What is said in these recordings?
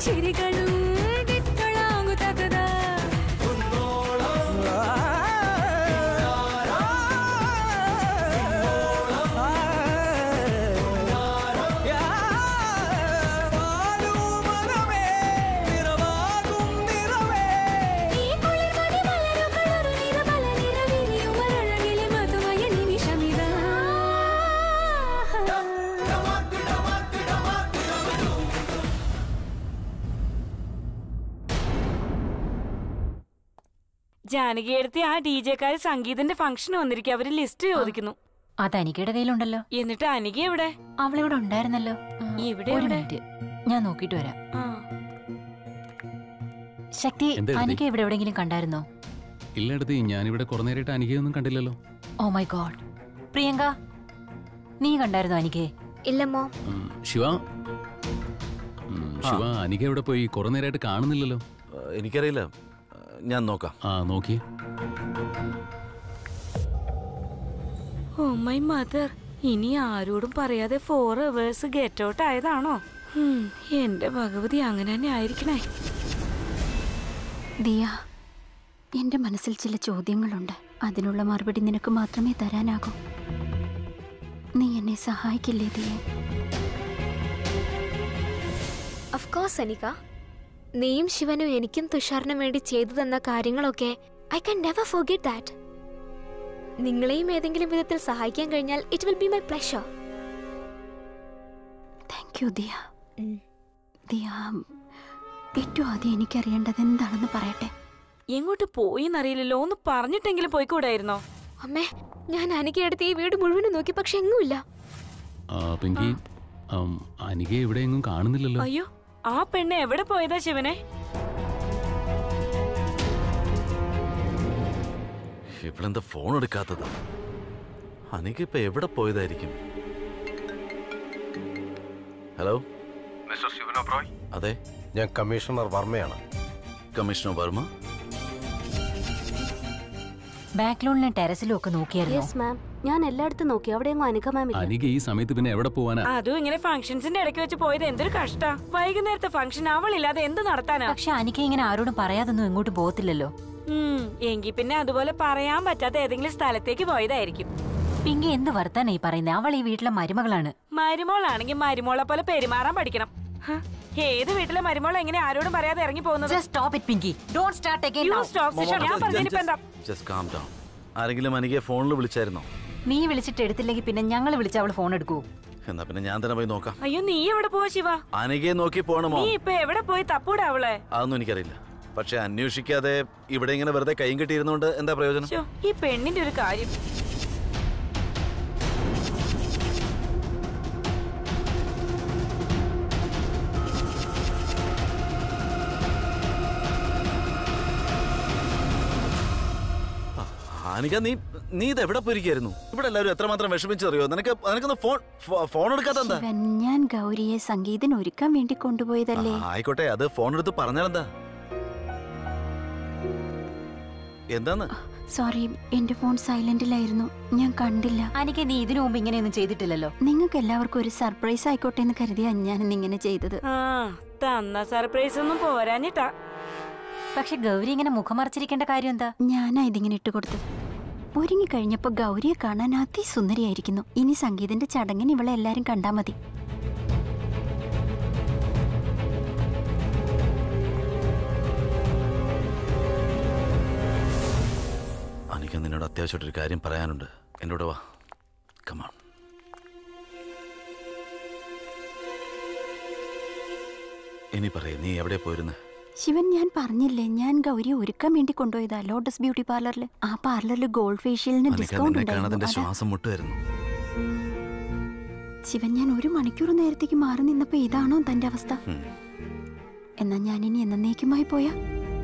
ചിരികളും വിട്ടൊളാങ്ങുതകത ഈ കുളിർമണി മലരുകളൊരു നിറമല നിറവിരിയുമഴകിലെ മധുമയ നിമിഷമിതാ ജാനകിയെടുത്ത് ആ D ജെക്കാര് സംഗീതന്റെ function വന്നിരിക്കും അവര് ലിസ്റ്റ് ചോദിക്കുന്നു അത് അനിക്കയുടെ കയ്യിലുണ്ടല്ലോ എന്നിട്ട് അനിക എവിടെ അവളിവിടെ ഉണ്ടായിരുന്നല്ലോ ആ, ഇവിടെ ഒരു എവിടെ? മിനിറ്റ് ഞാൻ നോക്കിയിട്ട് വരാം ആ ശക്തി എന്താ എഴുതി? അനിക ഇവിടെ എവിടെയെങ്കിലും കണ്ടായിരുന്നോ ഇല്ലടത്തി ഞാനിവിടെ കുറെ നേരമായിട്ട് അനികയൊന്നും കണ്ടില്ലല്ലോ ഓ മൈ ഗോഡ് പ്രിയങ്ക നീ കണ്ടായിരുന്നോ അനികയെ ഇല്ലമ്മോ ഉം, ശിവ ഉം, ശിവ അനിക എവിടെ പോയി കുറെ നേരമായിട്ട് കാണുന്നില്ലല്ലോ ഏഹ്, എനിക്കറിയില്ല ഏഹ്, ഞാൻ നോക്കാം ആ നോക്കിയേ ഓ മൈ മദർ ഇനി ആരോടും പറയാതെ ഫോർ അവേഴ്സ് ഗെറ്റ് ഔട്ട് ആയതാണോ ഹും, എന്റെ ഭഗവതി അങ്ങനെ തന്നെ ആയിരിക്കണേ ദിയ എന്റെ മനസ്സിൽ ചില ചോദ്യങ്ങളുണ്ട് അതിനുള്ള മറുപടി നിനക്ക് മാത്രമേ തരാനാകൂ നീ എന്നെ സഹായിക്കില്ലേ ദിയെ ഓഫ് കോഴ്സ് അനിക നീയും ശിവനും എനിക്കും തുഷാറിനും വേണ്ടി ചെയ്തു തന്ന കാര്യങ്ങളൊക്കെ I can never forget that നിങ്ങളെയും ഏതെങ്കിലും വിധത്തിൽ സഹായിക്കാൻ കഴിഞ്ഞാൽ it will be my pleasure thank you Diya Diya ഏറ്റവും ആദ്യം എനിക്കറിയേണ്ടത് എന്താണെന്ന് പറയട്ടെ എങ്ങോട്ട് പോയി എന്നറിയില്ലല്ലോ ഒന്ന് പറഞ്ഞിട്ടെങ്കിലും പോയിക്കൂടായിരുന്നോ അമ്മേ ഞാൻ അനികയെടുത്ത് ഈ വീട് മുഴുവനും നോക്കി പക്ഷെ എങ്ങുമില്ല ആ, പിങ്കി ഉം, അനിക എവിടെയെങ്ങും കാണുന്നില്ലല്ലോ അയ്യോ ആ പെണ്ണ് എവിടെ പോയതാ ശിവനെ ഇവളെന്താ ഫോൺ എടുക്കാത്തത് അനിക ഇപ്പൊ എവിടെ പോയതായിരിക്കും ഹലോ മിസ്റ്റർ ശിവൻ ഒബ്രോയ് അതെ ഞാൻ കമ്മീഷണർ വർമ്മയാണ് കമ്മീഷണർ വർമ്മ ബാക്ക് ലോണിലും ടെറസിലും ഒക്കെ നോക്കിയായിരുന്നോ യെസ് മാം ഞാൻ എല്ലായിടത്തും നോക്കി അവിടെയെങ്ങും അനിക മാം ഇല്ല അനിക ഈ സമയത്ത് പിന്നെ എവിടെ പോവാനാ അതും ഇങ്ങനെ ഫംഗ്ഷൻസിന്റെ ഇടയ്ക്ക് വെച്ച് പോയത് എന്തൊരു കഷ്ടാ വൈകുന്നേരത്തെ ഫംഗ്ഷൻ അവളില്ലാതെ എന്ത് നടത്താനാ പക്ഷെ അനിക ഇങ്ങനെ ആരോടും പറയാതൊന്നും എങ്ങോട്ട് പോകത്തില്ലല്ലോ ഉം, എങ്കി പിന്നെ അതുപോലെ പറയാൻ പറ്റാത്ത ഏതെങ്കിലും സ്ഥലത്തേക്ക് പോയതായിരിക്കും പിങ്കി എന്ത് വർത്താനാ ഈ പറയുന്നത് അവൾ ഈ വീട്ടിലെ മരുമകളാണ് മരുമോളാണെങ്കിൽ മരുമോളെ പോലെ പെരുമാറാൻ പഠിക്കണം ഹ, ഏത് വീട്ടിലെ മരുമോൾ എങ്ങനെ ആരോടും പറയാതെ ഇറങ്ങി പോകുന്നത് Just stop it, Pinky. Don't start again You now. stop, Sisha. ഞാൻ പറഞ്ഞതിനിപ്പോ എന്താ ജസ്റ്റ് കാം ഡൗൺ ആരെങ്കിലും അനികയെ ഫോണിൽ വിളിച്ചായിരുന്നോ നീ വിളിച്ചിട്ട് എടുത്തില്ലെങ്കിൽ പിന്നെ ഞങ്ങൾ വിളിച്ച അവൾ ഫോൺ എടുക്കൂ എന്നാ പിന്നെ ഞാൻ തന്നെ പോയി നോക്കാം അയ്യോ നീ എവിടെ പോവാ ശിവ അനികയെ നോക്കി പോകണമോ നീ ഇപ്പൊ എവിടെ പോയി തപ്പൂടാ അവളെ അതൊന്നും എനിക്കറിയില്ല പക്ഷെ അന്വേഷിക്കാതെ ഇവിടെ ഇങ്ങനെ വെറുതെ കൈയും കെട്ടിയിരുന്നോണ്ട് എന്താ പ്രയോജനം ശ്ശോ, ഈ പെണ്ണിന്റെ ഒരു കാര്യം അനിക നീ നീ ഇത് എവിടെ പോയിരിക്കായിരുന്നു ഇവിടെ എല്ലാവരും എത്രമാത്രം വിഷമിച്ചറിയോ നിനക്ക് നിനക്കൊന്ന് ഫോൺ ഫോ- ഫോൺ എടുക്കാത്ത എന്താ ശിവൻ ഞാൻ ഗൗരിയെ സംഗീതം ഒരുക്കാൻ വേണ്ടി കൊണ്ടുപോയതല്ലേ ആ, ആയിക്കോട്ടെ അത് ഫോൺ എടുത്ത് പറഞ്ഞാലെന്താ എന്താന്ന് സോറി എന്റെ ഫോൺ സൈലന്റിലായിരുന്നു ഞാൻ കണ്ടില്ല അനിക്ക് നീ ഇതിനു മുമ്പ് ഇങ്ങനെയൊന്നും ചെയ്തിട്ടില്ലല്ലോ നിങ്ങൾക്ക് എല്ലാവർക്കും ഒരു സർപ്രൈസ് ആയിക്കോട്ടെ എന്ന് കരുതിയാ ഞാൻ ഇങ്ങനെ ചെയ്തത് ആ തന്ന സർപ്രൈസ് ഒന്നും പോരാഞ്ഞിട്ടാ പക്ഷെ ഗൗരി ഇങ്ങനെ മുഖമറച്ചിരിക്കേണ്ട കാര്യം എന്താ ഞാനാ ഇതിങ്ങനെ ഇട്ടുകൊടുത്തത് ഒരുങ്ങി കഴിഞ്ഞപ്പോ ഗൗരിയെ കാണാൻ അതിസുന്ദരിയായിരിക്കുന്നു ഇനി സംഗീതന്റെ ചടങ്ങിന് ഇവളെ എല്ലാരും കണ്ടാ മതി അനിക നിന്നോട് അത്യാവശ്യമായിട്ടൊരു കാര്യം പറയാനുണ്ട് എന്നോട് വാ കമാൺ ഇനി പറയേ നീ എവിടെ പോയിരുന്നു ശിവൻ ഞാൻ പറഞ്ഞില്ലേ ഞാൻ ഗൗരിയെ ഒരുക്കാൻ വേണ്ടി കൊണ്ടുപോയതാ ലോട്ടസ് ബ്യൂട്ടി പാർലറിൽ ആ പാർലറിൽ ഗോൾഡ് ഫേഷ്യലിന് അനിക ഡിസ്കൗണ്ട് നിന്നെ കാണാതെ എന്റെ ഉണ്ടായിരുന്നു അതാ. ശ്വാസം മുട്ടുമായിരുന്നു ശിവൻ ഞാൻ ഒരു മണിക്കൂർ നേരത്തേക്ക് മാറി നിന്നപ്പോ ഇതാണോ തന്റെ അവസ്ഥ ഉം. എന്നാ ഞാൻ ഇനി എന്നേക്കുമായി പോയാ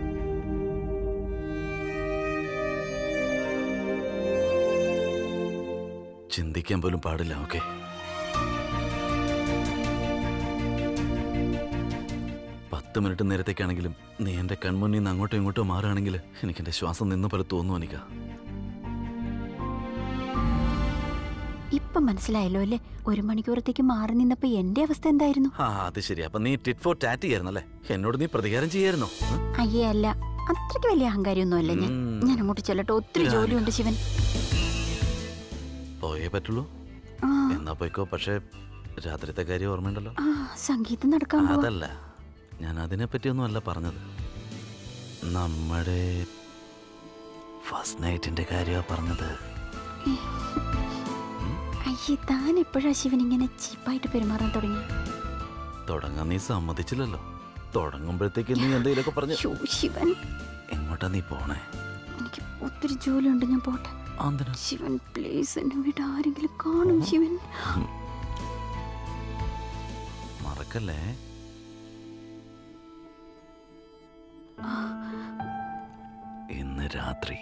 ചിന്തിക്കാൻ പോലും പാടില്ല ഓക്കെ പത്ത് മിനിറ്റ് നേരത്തേക്കാണെങ്കിലും നീ എന്റെ കൺമുന്നിൽ നിന്ന് അങ്ങോട്ടോ ഇങ്ങോട്ടോ മാറുകയാണെങ്കിൽ എനിക്ക് എന്റെ ശ്വാസം നിന്ന പോലെ തോന്നുന്നു അനിക ഈ ഇപ്പൊ മനസ്സിലായല്ലോ അല്ലേ ഒരു മണിക്കൂറത്തേക്ക് മാറി നിന്നപ്പോ എന്റെ അവസ്ഥ എന്തായിരുന്നു ആ അത് ശരി അപ്പൊ നീ ടിറ്റ് ഫോർ ടാറ്റ് ചെയ്യായിരുന്നല്ലേ എന്നോട് നീ പ്രതികാരം ചെയ്യായിരുന്നോ ഉം? അയ്യേ അല്ല അത്രയ്ക്ക് വലിയ അഹങ്കാരിയൊന്നും അല്ല ഞാൻ ഉം. ഞാൻ അങ്ങോട്ട് ചെല്ലട്ടെ ഒത്തിരി ഞാൻ- ജോലിയുണ്ട് ശിവൻ പോയേ പറ്റുള്ളൂ ആ എന്നാ പോയിക്കോ പക്ഷേ രാത്രിത്തെ കാര്യം ഓർമ്മയുണ്ടല്ലോ ആ സംഗീതം നടക്കാൻ പോവാ അതല്ല ഞാൻ അതിനെ പറ്റിയൊന്നും അല്ല പറഞ്ഞത് നമ്മുടെ ഫസ്റ്റ് നൈറ്റിന്റെ കാര്യമാ പറഞ്ഞത് അയ്യേ താൻ എപ്പോഴാ ശിവൻ ഇങ്ങനെ ചീപ്പായിട്ട് പെരുമാറാൻ തുടങ്ങി തുടങ്ങാൻ നീ സമ്മതിച്ചില്ലല്ലോ തുടങ്ങുമ്പോഴത്തേക്ക് നീ എന്തെങ്കിലുമൊക്കെ പറഞ്ഞ് യ്യോ, ശിവൻ എങ്ങോട്ടാ നീ പോണേ എനിക്ക് ഒത്തിരി ജോലിയുണ്ട് ഞാൻ പോട്ടെ എന്തിനാ ശിവൻ പ്ലീസ് എന്നെ വിട ആരെങ്കിലും കാണും ശിവൻ മറക്കല്ലേ ഇന്ന് രാത്രി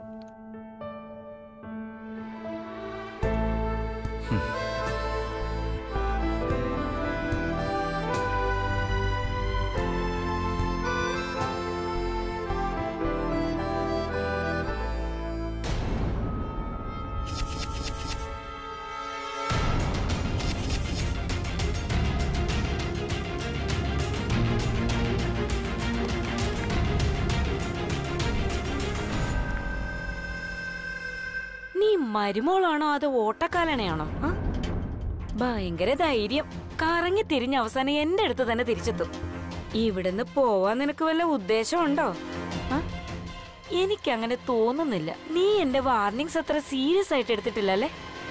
നീ മരുമോളാണോ അതോ ഓട്ടക്കാലണയാണോ ആ? ഭയങ്കര ധൈര്യം കറങ്ങി തിരിഞ്ഞ് അവസാനം എന്റെ അടുത്ത് തന്നെ തിരിച്ചെത്തും ഇവിടുന്ന് പോവാൻ നിനക്ക് വല്ല ഉദ്ദേശമുണ്ടോ ആ? എനിക്കങ്ങനെ തോന്നുന്നില്ല നീ എന്റെ വാർണിങ്സ് അത്ര സീരിയസ് ആയിട്ട് എടുത്തിട്ടില്ല അല്ലേ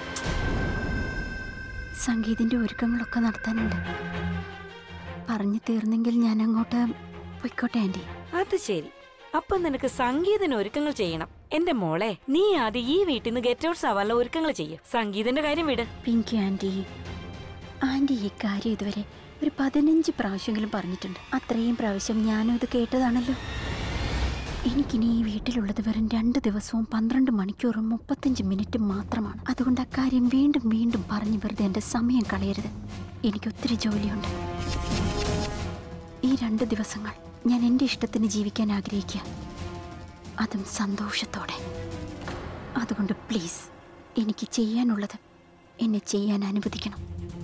സംഗീതിന്റെ ഒരുക്കങ്ങളൊക്കെ നടത്താനുണ്ട് പറഞ്ഞു തീർന്നെങ്കിൽ ഞാൻ അങ്ങോട്ട് പൊയ്ക്കോട്ടെ ആന്റി അത് ശരി അപ്പൊ നിനക്ക് സംഗീതന് ഒരുക്കങ്ങൾ ചെയ്യണം എന്റെ മോളെ നീ ആദ്യം ഈ വീട്ടിൽ നിന്ന് ഗെറ്റ് ഔട്ട് ആവാനുള്ള ഒരുക്കങ്ങൾ ചെയ്യും സംഗീതന്റെ കാര്യം വിട് പിങ്കി ആന്റി ആന്റി ഈ കാര്യം ഇതുവരെ ഒരു പതിനഞ്ച് പ്രാവശ്യമെങ്കിലും പറഞ്ഞിട്ടുണ്ട് അത്രയും പ്രാവശ്യം ഞാനും ഇത് കേട്ടതാണല്ലോ എനിക്കിനി ഈ വീട്ടിലുള്ളത് വെറും രണ്ട് ദിവസവും പന്ത്രണ്ട് മണിക്കൂറും മുപ്പത്തഞ്ച് മിനിറ്റും മാത്രമാണ് അതുകൊണ്ട് അക്കാര്യം വീണ്ടും വീണ്ടും പറഞ്ഞു വെറുതെ എൻ്റെ സമയം കളയരുത് എനിക്ക് ഒത്തിരി ജോലിയുണ്ട് ഈ രണ്ട് ദിവസങ്ങൾ ഞാൻ എൻ്റെ ഇഷ്ടത്തിന് ജീവിക്കാൻ ആഗ്രഹിക്കുക അതും സന്തോഷത്തോടെ അതുകൊണ്ട് പ്ലീസ് എനിക്ക് ചെയ്യാനുള്ളത് എന്നെ ചെയ്യാൻ അനുവദിക്കണം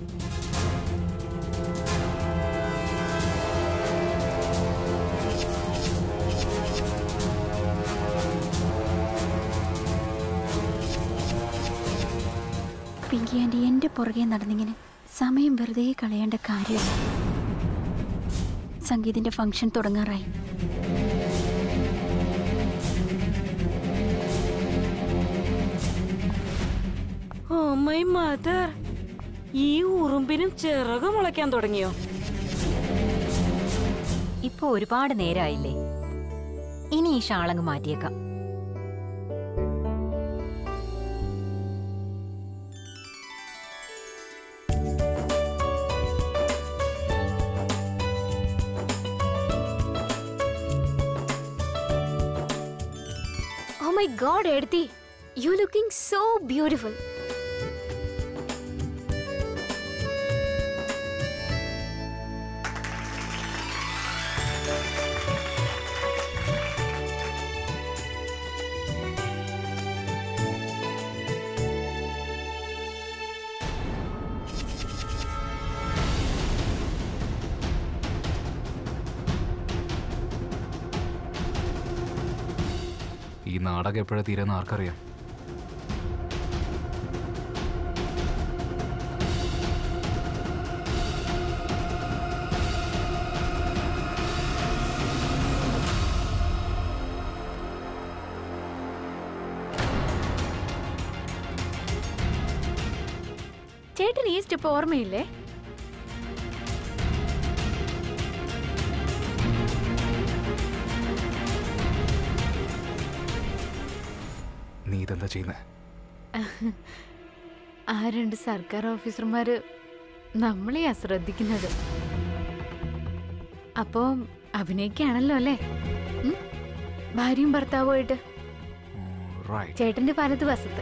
പിങ്കി ആൻറ്റി എൻ്റെ പുറകെ നടന്നിങ്ങനെ സമയം വെറുതെ കളയേണ്ട കാര്യമില്ല സംഗീതിൻ്റെ ഫംഗ്ഷൻ തുടങ്ങാറായി ഓ മൈ മദർ ഈ ഉറുമ്പിനും ചിറക് മുളയ്ക്കാൻ തുടങ്ങിയോ ഇപ്പൊ ഒരുപാട് നേരമായില്ലേ ഇനി ഈ ഷാളങ്ങ് മാറ്റിയേക്കാം Oh my god, Edthi. You're looking so beautiful. ഈ നാടകം എപ്പോഴാ തീരുന്ന ആർക്കറിയാം ചേട്ടൻ ഈ സ്റ്റെപ്പ് ഓർമ്മയില്ലേ നീ ഇതെന്താ ചെയ്യുന്നേ ആ രണ്ട് സർക്കാർ ഓഫീസർമാര് നമ്മളെയാ ശ്രദ്ധിക്കുന്നത് അപ്പോ അഭിനയിക്കാണല്ലോ അല്ലേ ഉം? ഭാര്യയും ഭർത്താവുമായിട്ട് റൈറ്റ് ചേട്ടന്റെ വലത് വശത്ത്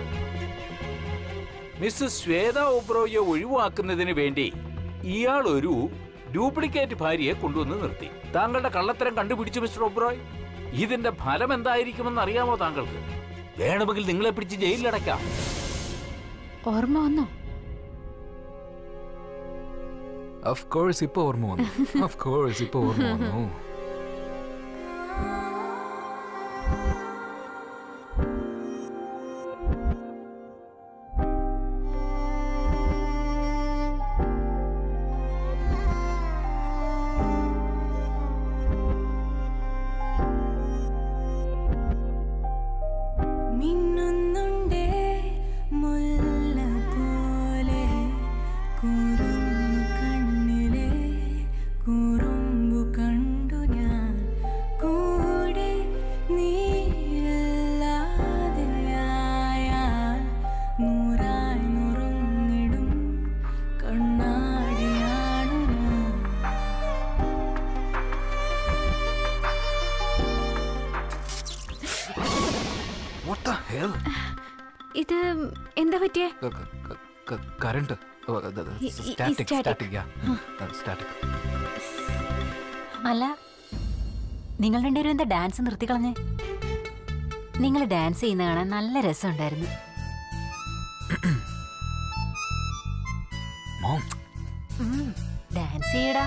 മിസ്സസ് ശ്വേത ഒബ്രോയെ ഒഴിവാക്കുന്നതിന് വേണ്ടി ഇയാൾ ഒരു ഡ്യൂപ്ലിക്കേറ്റ് ഭാര്യയെ കൊണ്ടുവന്ന് നിർത്തി താങ്കളുടെ കള്ളത്തരം കണ്ടുപിടിച്ചു മിസ്റ്റർ ഒബ്രോയ് ഇതിന്റെ ഫലം എന്തായിരിക്കുമെന്ന് അറിയാമോ താങ്കൾക്ക് വേണമെങ്കിൽ നിങ്ങളെ പിടിച്ച് ജയിലിലടയ്ക്കാം ഓർമ്മ വന്നോ ഓഫ് കോഴ്സ് ഇപ്പൊ ഓർമ്മ വന്നു ഓഫ് കോഴ്സ് ഇപ്പൊ ഓർമ്മ വന്നു മിന്നുന്നുണ്ടേ മുല്ല പോലെ കുറുമ്പു കണ്ണിലെ കുറുമ്പു കണ്ടു ഞാൻ കൂടെ നീയില്ലാതെയായാൽ നൂറായി നുറുങ്ങിടും കണ്ണാടിയാണു ഞാൻ What the hell? ഇത് എന്താ പറ്റിയേ ക- ക- ക- ക- കറണ്ട് ഈ- ഈ- ഈ സ്റ്റാറ്റിക് static. സ്റ്റാറ്റിക് സ്റ്റാറ്റിക് അല്ല നിങ്ങൾ രണ്ടുപേരും എന്താ ഡാൻസ് നിർത്തിക്കളഞ്ഞേ നിങ്ങൾ ഡാൻസ് ചെയ്യുന്ന കാണാൻ നല്ല രസമുണ്ടായിരുന്നു മോം ഉം, ഡാൻസ് ചെയ്യടാ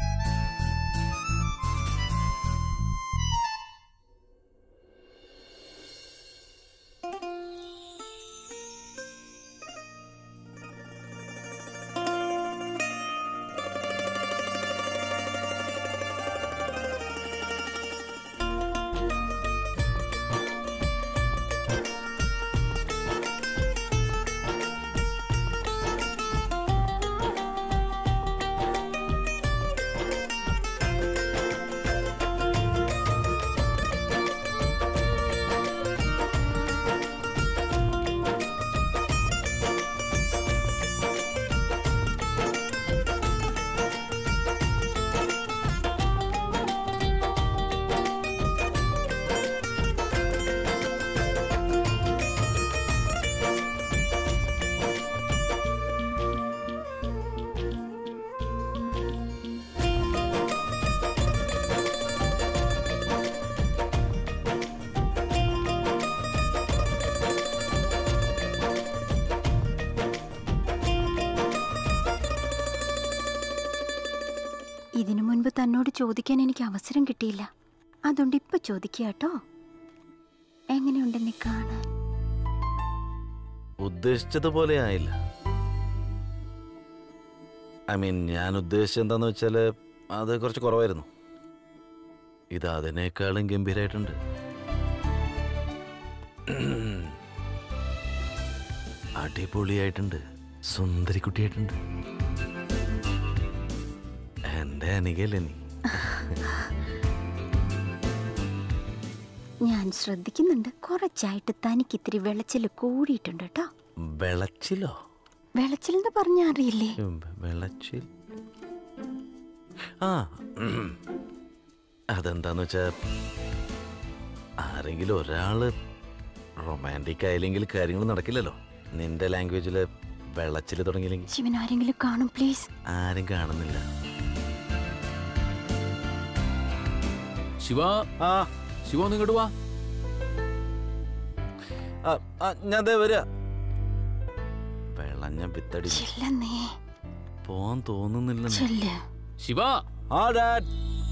ഇതിനു മുൻപ് തന്നോട് ചോദിക്കാൻ എനിക്ക് അവസരം കിട്ടിയില്ല അതുകൊണ്ട് ഇപ്പൊ ചോദിക്കുക കേട്ടോ എങ്ങനെയുണ്ടെന്നെ കാണാൻ ഉദ്ദേശിച്ചതുപോലെ ആയില്ല ഐ മീൻ ഞാൻ ഉദ്ദേശിച്ചത് എന്താന്ന് വെച്ചാല് അത് കുറച്ച് കുറവായിരുന്നു ഇത് അതിനേക്കാളും ഗംഭീരായിട്ടുണ്ട് അടിപൊളിയായിട്ടുണ്ട് സുന്ദരിക്കുട്ടിയായിട്ടുണ്ട് എന്റെ അനികല്ലേ നീ ഞാൻ ശ്രദ്ധിക്കുന്നുണ്ട് കുറച്ചായിട്ട് തനിക്ക് ഇത്തിരി വെളച്ചിൽ കൂടിയിട്ടുണ്ട് കേട്ടോ വെളച്ചിലോ വെളച്ചിൽ എന്ന് പറഞ്ഞാൽ അറിയില്ലേ ഉം, വെളച്ചിൽ ആ ഉം. അതെന്താന്ന് വെച്ചാ ആരെങ്കിലും ഒരാള് റൊമാൻറ്റിക് ആയില്ലെങ്കിൽ കാര്യങ്ങൾ നടക്കില്ലല്ലോ നിന്റെ ലാംഗ്വേജില് വെളച്ചിൽ തുടങ്ങിയില്ലെങ്കിൽ ശിവൻ ആരെങ്കിലും കാണും പ്ലീസ് ആരും കാണുന്നില്ല ശിവ ആ ശിവ ഒന്ന് ഇങ്ങോട്ട് വാ ആ, ആ, ഞാൻ ദേ വരിക വെളഞ്ഞ പിത്തടി ചെല്ലെന്നേ പോവാൻ തോന്നുന്നില്ല ചെല്ല് ശിവ ആ ഡാഡ്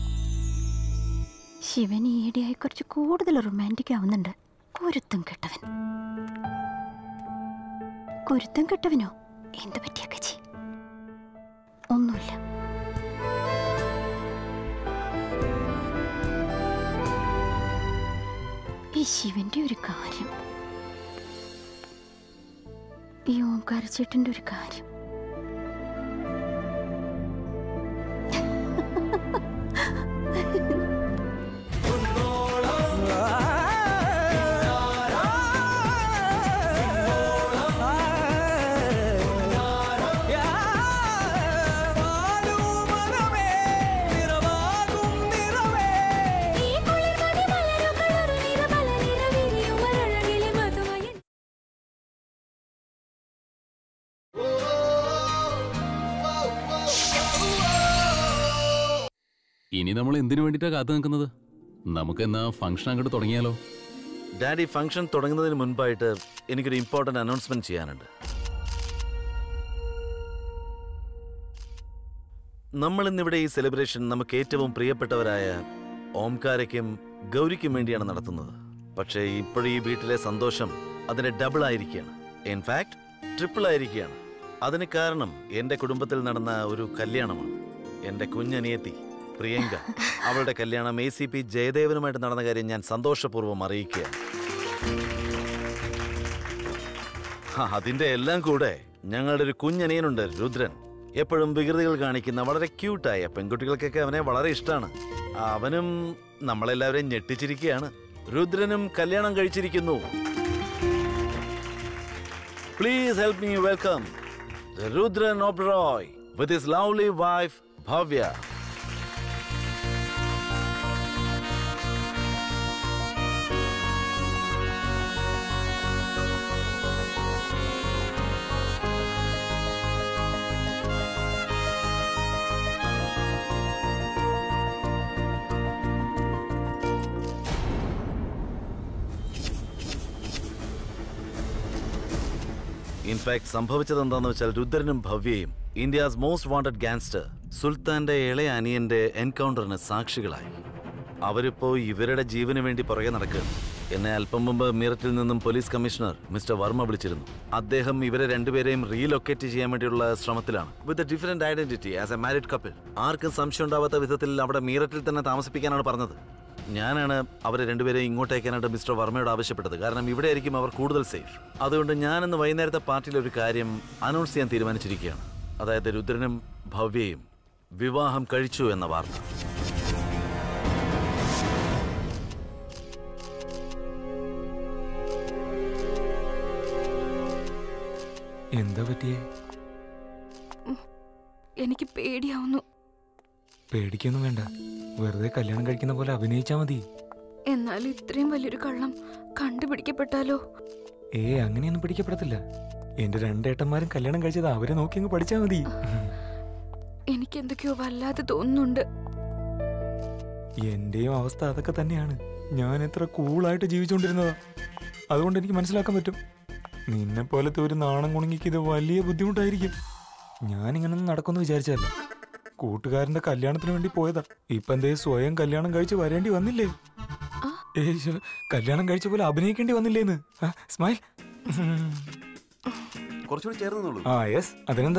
ശിവൻ ഈയിടെയായി കുറച്ച് കൂടുതൽ റൊമാൻറ്റിക് ആവുന്നുണ്ട് കുരുത്തം കെട്ടവൻ കുരുത്തം കെട്ടവനോ എന്ത് പറ്റിയ കച്ചി ഒന്നുമില്ല ഈ ശിവന്റെ ഒരു കാര്യം ഈ ഓംകാരച്ചേട്ടന്റെ ഒരു കാര്യം ഇനി നമ്മൾ എന്തിനു വേണ്ടിയിട്ടാ കാത്തു നിൽക്കുന്നത് നമുക്ക് എന്നാ ഫംഗ്ഷൻ അങ്ങോട്ട് തുടങ്ങിയാലോ ഡാഡി ഫംഗ്ഷൻ തുടങ്ങുന്നതിന് മുൻപായിട്ട് എനിക്കൊരു ഇമ്പോർട്ടൻ്റ് അനൗൺസ്മെന്റ് ചെയ്യാനുണ്ട് നമ്മൾ ഇന്നിവിടെ ഈ സെലിബ്രേഷൻ നമുക്ക് ഏറ്റവും പ്രിയപ്പെട്ടവരായ ഓംകാരയ്ക്കും ഗൗരിക്കും വേണ്ടിയാണ് നടത്തുന്നത് പക്ഷേ ഇപ്പോഴും ഈ വീട്ടിലെ സന്തോഷം അതിന് ഡബിൾ ആയിരിക്കുകയാണ് ഇൻഫാക്ട് ട്രിപ്പിൾ ആയിരിക്കുകയാണ് അതിന് കാരണം എന്റെ കുടുംബത്തിൽ നടന്ന ഒരു കല്യാണമാണ് എന്റെ കുഞ്ഞനിയത്തി പ്രിയങ്ക അവളുടെ കല്യാണം എ സി പി ജയദേവനുമായിട്ട് നടന്ന കാര്യം ഞാൻ സന്തോഷപൂർവ്വം അറിയിക്കുകയാണ് ആ, അതിന്റെ എല്ലാം കൂടെ ഞങ്ങളുടെ ഒരു കുഞ്ഞനിയനുണ്ട് രുദ്രൻ എപ്പോഴും വികൃതികൾ കാണിക്കുന്ന വളരെ ക്യൂട്ടായ പെൺകുട്ടികൾക്കൊക്കെ അവനെ വളരെ ഇഷ്ടമാണ് അവനും നമ്മളെല്ലാവരെയും ഞെട്ടിച്ചിരിക്കുകയാണ് രുദ്രനും കല്യാണം കഴിച്ചിരിക്കുന്നു please help me welcome Rudran Oberoi with his lovely wife Bhavya in fact സംഭവിച്ചത് എന്താണെന്ന് വെച്ചാൽ രുദ്രനും ഭവ്യയും ഇന്ത്യസ് മോസ്റ്റ് വാണ്ടഡ് ഗാങ്സ്റ്റർ സുൽത്താന്റെ ഇളയ അനിയന്റെ എൻകൗണ്ടറിന് സാക്ഷികളായി അവരിപ്പോ ഇവരുടെ ജീവന് വേണ്ടി പുറകെ നടക്കുകയാണ് എന്നെ അല്പം മുമ്പ് മീററ്റിൽ നിന്നും പോലീസ് കമ്മീഷണർ മിസ്റ്റർ വർമ്മ വിളിച്ചിരുന്നു അദ്ദേഹം ഇവരെ രണ്ടുപേരെയും റീലൊക്കേറ്റ് ചെയ്യാൻ വേണ്ടിയുള്ള ശ്രമത്തിലാണ് with a different identity as a married couple ആർക്കും സംശയം ഉണ്ടാവാത്ത വിധത്തിൽ അവിടെ മീററ്റിൽ തന്നെ താമസിപ്പിക്കാനാണ് പറഞ്ഞത് ഞാനാണ് അവരെ രണ്ടുപേരെയും ഇങ്ങോട്ടേക്കാനായിട്ട് മിസ്റ്റർ വർമ്മയോട് ആവശ്യപ്പെട്ടത് കാരണം ഇവിടെ ആയിരിക്കും അവർ കൂടുതൽ സേഫ് അതുകൊണ്ട് ഞാനിന്ന് വൈകുന്നേരത്തെ പാർട്ടിയിൽ ഒരു കാര്യം അനൗൺസ് ചെയ്യാൻ തീരുമാനിച്ചിരിക്കുകയാണ് അതായത് രുദ്രനും ഭവ്യയും വിവാഹം കഴിച്ചു എന്ന വാർത്ത എന്താ പറ്റിയേ എനിക്ക് പേടിയാവുന്നു പേടിക്കൊന്നും വേണ്ട വെറുതെ കല്യാണം കഴിക്കുന്ന പോലെ അഭിനയിച്ചാ മതി എന്നാൽ ഇത്രയും വലിയൊരു കള്ളം കണ്ടുപിടിക്കപ്പെട്ടാലോ ഏ അങ്ങനെയൊന്നും പിടിക്കപ്പെടത്തില്ല എന്റെ രണ്ടേട്ടന്മാരും കല്യാണം കഴിച്ചത് അവരെ നോക്കി അങ്ങ് പഠിച്ചാ മതി എനിക്ക് എന്തൊക്കെയോ വല്ലാതെ തോന്നുന്നുണ്ട് എന്റെയും അവസ്ഥ അതൊക്കെ തന്നെയാണ് ഞാൻ എത്ര കൂളായിട്ട് ജീവിച്ചുകൊണ്ടിരുന്നതാ അതുകൊണ്ട് എനിക്ക് മനസ്സിലാക്കാൻ പറ്റും നിന്നെ പോലത്തെ ഒരു നാണം കുണുങ്ങിക്ക് ഇത് വലിയ ബുദ്ധിമുട്ടായിരിക്കും ഞാനിങ്ങനൊന്നും നടക്കുമെന്ന് വിചാരിച്ചല്ല കൂട്ടുകാരന്റെ കല്യാണത്തിന് വേണ്ടി പോയതാ ഇപ്പൊ എന്തേ സ്വയം കല്യാണം കഴിച്ച് വരേണ്ടി വന്നില്ലേ ഏയ് ശ്ശോ, കല്യാണം കഴിച്ച പോലെ അഭിനയിക്കേണ്ടി വന്നില്ലേന്ന് ആ, സ്മൈൽ കുറച്ചുകൂടി ചേർന്നുള്ളൂ ആ യെസ് അതിനെന്താ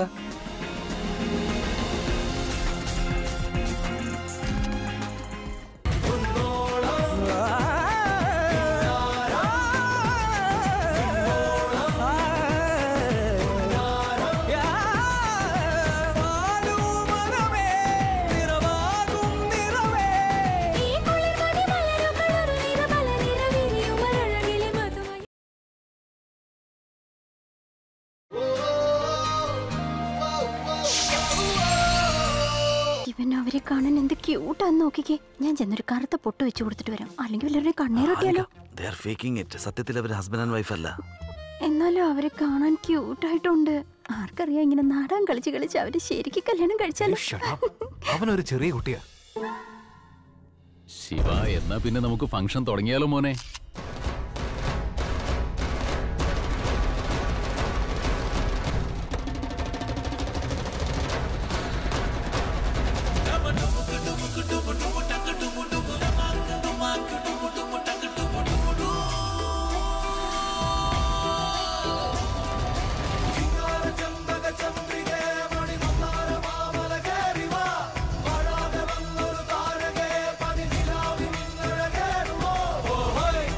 ഇവൻ അവരെ കാണാൻ എന്ത് ക്യൂട്ടാന്ന് നോക്കിക്കേ ഞാൻ ചെന്നൊരു കറുത്ത പൊട്ട് വെച്ച് കൊടുത്തിട്ട് വരാം അല്ലെങ്കിൽ വല്ലവരുടെ കണ്ണീരൊട്ടിയാലോ ദേ ആർ ഫേക്കിംഗ് ഇറ്റ് സത്യത്തിൽ അവർ ഹസ്ബൻഡ് ആൻഡ് വൈഫ് അല്ല എന്നാലും അവരെ കാണാൻ ക്യൂട്ടായിട്ടുണ്ട് ആർക്കറിയാം ഇങ്ങനെ നാടകം കളിച്ച് കളിച്ച് അവര് ശരിക്കും കല്യാണം കഴിച്ചാലോ അവനൊരു ചെറിയ കുട്ടിയാ ശിവ എന്നാ പിന്നെ നമുക്ക് ഫംഗ്ഷൻ തുടങ്ങിയാലോ മോനെ ോ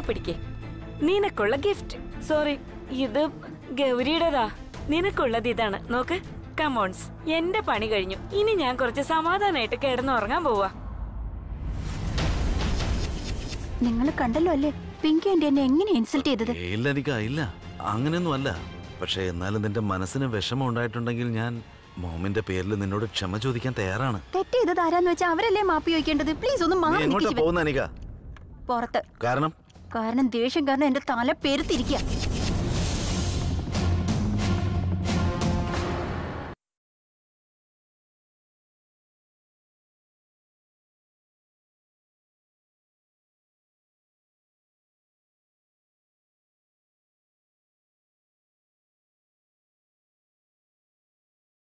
പിടിക്കേ നിനക്കുള്ള ഗിഫ്റ്റ് സോറി ഇത് ഗൗരിയുടേതാ നിനക്കുള്ളത് ഇതാണ് നോക്ക് കമോൺസ് എന്റെ പണി കഴിഞ്ഞു ഇനി ഞാൻ കുറച്ച് സമാധാനമായിട്ട് കിടന്നുറങ്ങാൻ പോവാ നിങ്ങൾ കണ്ടല്ലോ അല്ലേ പിങ്കി ആന്റി എന്നെ എങ്ങനെ ഇൻസൾട്ട് ചെയ്തത് ഏയ് ഇല്ല അനിക ഇല്ല അങ്ങനെയൊന്നും അല്ല പക്ഷേ എന്നാലും നിന്റെ മനസ്സിന് വിഷമം ഉണ്ടായിട്ടുണ്ടെങ്കിൽ ഞാൻ മോമിന്റെ പേരിൽ നിന്നോട് ക്ഷമ ചോദിക്കാൻ തയ്യാറാണ് തെറ്റ് ചെയ്തത് ആരാന്ന് വെച്ചാൽ അവരല്ലേ മാപ്പി ചോദിക്കേണ്ടത് പ്ലീസ് ഒന്ന് നീ മാറി എങ്ങോട്ടാ നിൽക്ക് ശിവൻ. പോകുന്ന അനിക പുറത്ത് കാരണം കാരണം ദേഷ്യം കാരണം എന്റെ തല പെരുത്തിരിക്കുക